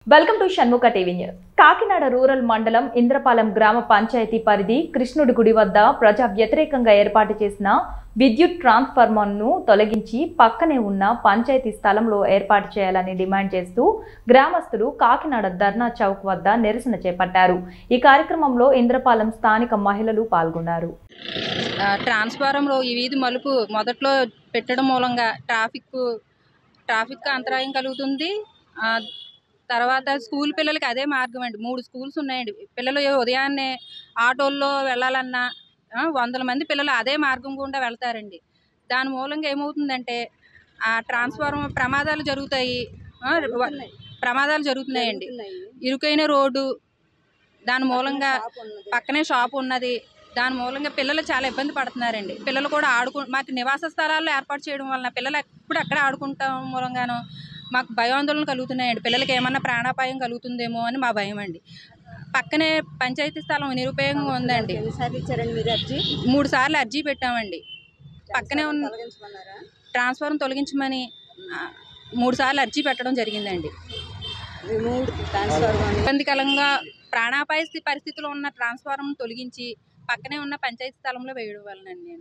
welcome to Shanmukha TV news Kakinada rural మండలం ఇంద్రపాలెం గ్రామ పంచాయతీ పరిధి కృష్ణుడి గుడి వద్ద ప్రజా వ్యతిరేకంగా ఏర్పాటు చేసిన విద్యుత్ ట్రాన్స్ఫార్మర్ను తొలగించి పక్కనే ఉన్న పంచాయతీ స్థలంలో ఏర్పాటు చేయాలని డిమాండ్ చేస్తూ గ్రామస్తులు కాకినాడ ధర్నా చౌక్ వద్ద నిరసన చేపట్టారు ఈ కార్యక్రమంలో ఇంద్రపాలెం స్థానిక మహిళలు పాల్గొన్నారు ఆ, ట్రాన్స్ఫారంలో ఈ వీధి మలుపు మొదట్లో పెట్టడం మూలంగా ట్రాఫిక్ ట్రాఫిక్ అంతరాయం కలుగుతుంది ఆ, తర్వాత స్కూల్ పిల్లలకి అదే మార్గం అండి మూడు స్కూల్స్ ఉన్నాయండి పిల్లలు ఉదయాన్నే ఆటోల్లో వెళ్ళాలన్నా ఆ, వందల మంది పిల్లలు అదే మార్గం గుండా వెళ్తారండి దాని మూలంగా ఏమవుతుందంటే ఆ ట్రాన్స్ఫార్మర్ ప్రమాదాలు జరుగుతాయి ఆ, వ- ప్రమాదాలు జరుగుతున్నాయండి ఇరుకైన రోడ్డు దాని మూలంగా పక్కనే షాప్ ఉన్నది దాని మూలంగా పిల్లలు చాలా ఇబ్బంది పడుతున్నారండి పిల్లలు కూడా ఆడుకు మాకు నివాస స్థలాల్లో ఏర్పాటు చేయడం వలన పిల్లలు ఎప్పుడు అక్కడ ఆడుకుంటాం మూలంగాను మాకు భయాందోళన కలుగుతున్నాయండి పిల్లలకి ఏమన్నా ప్రాణాపాయం కలుగుతుందేమో అని మా భయం అండి పక్కనే పంచాయతీ స్థలం నిరుపయోగంగా ఉందండి ఎన్నిసార్లు ఇచ్చారండి మీరు అర్జీ మూడు సార్లు అర్జీ పెట్టామండి పక్కనే ఉన్న తొలగించమన్నారా ట్రాన్స్ఫారం తొలగించమని ఆ, మూడు సార్లు అర్జీ పెట్టడం జరిగిందండి రిమూవ్డ్ ట్రాన్స్ఫర్ ఇబ్బందికరంగా ప్రాణాపాయ స్థి- పరిస్థితిలో ఉన్న ట్రాన్స్ఫారం తొలగించి పక్కనే ఉన్న పంచాయతీ స్థలంలో వేయడం వలనండి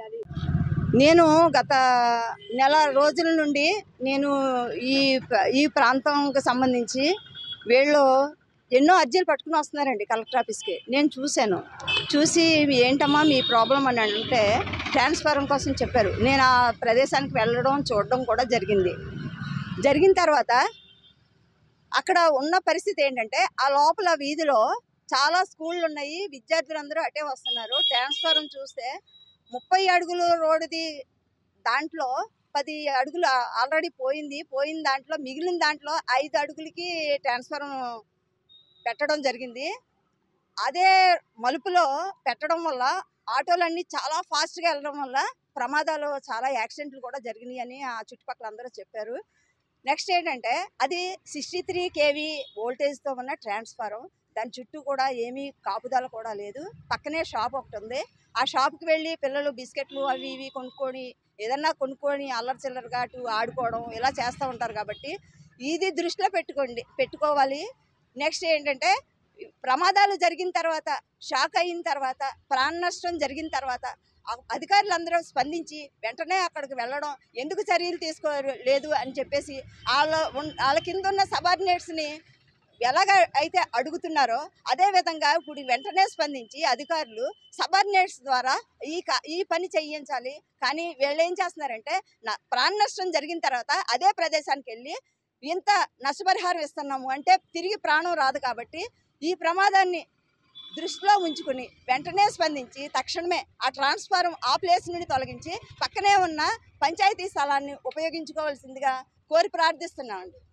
నేను గత నెల రోజుల నుండి నేను ఈ ప్ర- ఈ ప్రాంతంకి సంబంధించి వీళ్ళు ఎన్నో అర్జీలు పట్టుకుని వస్తున్నారండి కలెక్టర్ ఆఫీస్కి నేను చూశాను చూసి ఏంటమ్మా మీ ప్రాబ్లం అని అంటే ట్రాన్స్ఫారం కోసం చెప్పారు నేను ఆ ప్రదేశానికి వెళ్ళడం చూడడం కూడా జరిగింది జరిగిన తర్వాత అక్కడ ఉన్న పరిస్థితి ఏంటంటే ఆ లోపల వీధిలో చాలా స్కూళ్ళు ఉన్నాయి విద్యార్థులందరూ అటే వస్తున్నారు ట్రాన్స్ఫారం చూస్తే ముప్పై అడుగులు రోడ్డుది దాంట్లో పది అడుగులు ఆల్రెడీ పోయింది పోయిన దాంట్లో మిగిలిన దాంట్లో ఐదు అడుగులకి ట్రాన్స్ఫారం పెట్టడం జరిగింది అదే మలుపులో పెట్టడం వల్ల ఆటోలన్నీ చాలా ఫాస్ట్గా వెళ్ళడం వల్ల ప్రమాదాలు చాలా యాక్సిడెంట్లు కూడా జరిగినాయి అని ఆ చుట్టుపక్కల అందరూ చెప్పారు నెక్స్ట్ ఏంటంటే అది సిక్స్టీ త్రీ కేవీ వోల్టేజ్తో ఉన్న ట్రాన్స్ఫారం దాని చుట్టూ కూడా ఏమీ కాపుదల కూడా లేదు పక్కనే షాప్ ఒకటి ఉంది ఆ షాప్కి వెళ్ళి పిల్లలు బిస్కెట్లు అవి ఇవి కొనుక్కొని ఏదన్నా కొనుక్కొని అల్లరి చిల్లరగా అటు ఆడుకోవడం ఇలా చేస్తూ ఉంటారు కాబట్టి ఇది దృష్టిలో పెట్టుకోండి పెట్టుకోవాలి నెక్స్ట్ ఏంటంటే ప్రమాదాలు జరిగిన తర్వాత షాక్ అయిన తర్వాత ప్రాణ నష్టం జరిగిన తర్వాత అ- అధికారులందరూ స్పందించి వెంటనే అక్కడికి వెళ్ళడం ఎందుకు చర్యలు తీసుకోలేదు అని చెప్పేసి వాళ్ళ ఉన్- వాళ్ళ కింద ఉన్న సబార్డినేట్స్ని ఎలాగ అయితే అడుగుతున్నారో అదే విధంగా ఇప్పుడు వెంటనే స్పందించి అధికారులు సబార్డినేట్స్ ద్వారా ఈ క- ఈ పని చేయించాలి కానీ వీళ్ళు ఏం చేస్తున్నారంటే నా- ప్రాణ నష్టం జరిగిన తర్వాత అదే ప్రదేశానికి వెళ్ళి ఇంత నష్టపరిహారం ఇస్తున్నాము అంటే తిరిగి ప్రాణం రాదు కాబట్టి ఈ ప్రమాదాన్ని దృష్టిలో ఉంచుకుని వెంటనే స్పందించి తక్షణమే ఆ ట్రాన్స్ఫారం ఆ ప్లేస్ నుండి తొలగించి పక్కనే ఉన్న పంచాయతీ స్థలాన్ని ఉపయోగించుకోవాల్సిందిగా కోరి ప్రార్థిస్తున్నామండి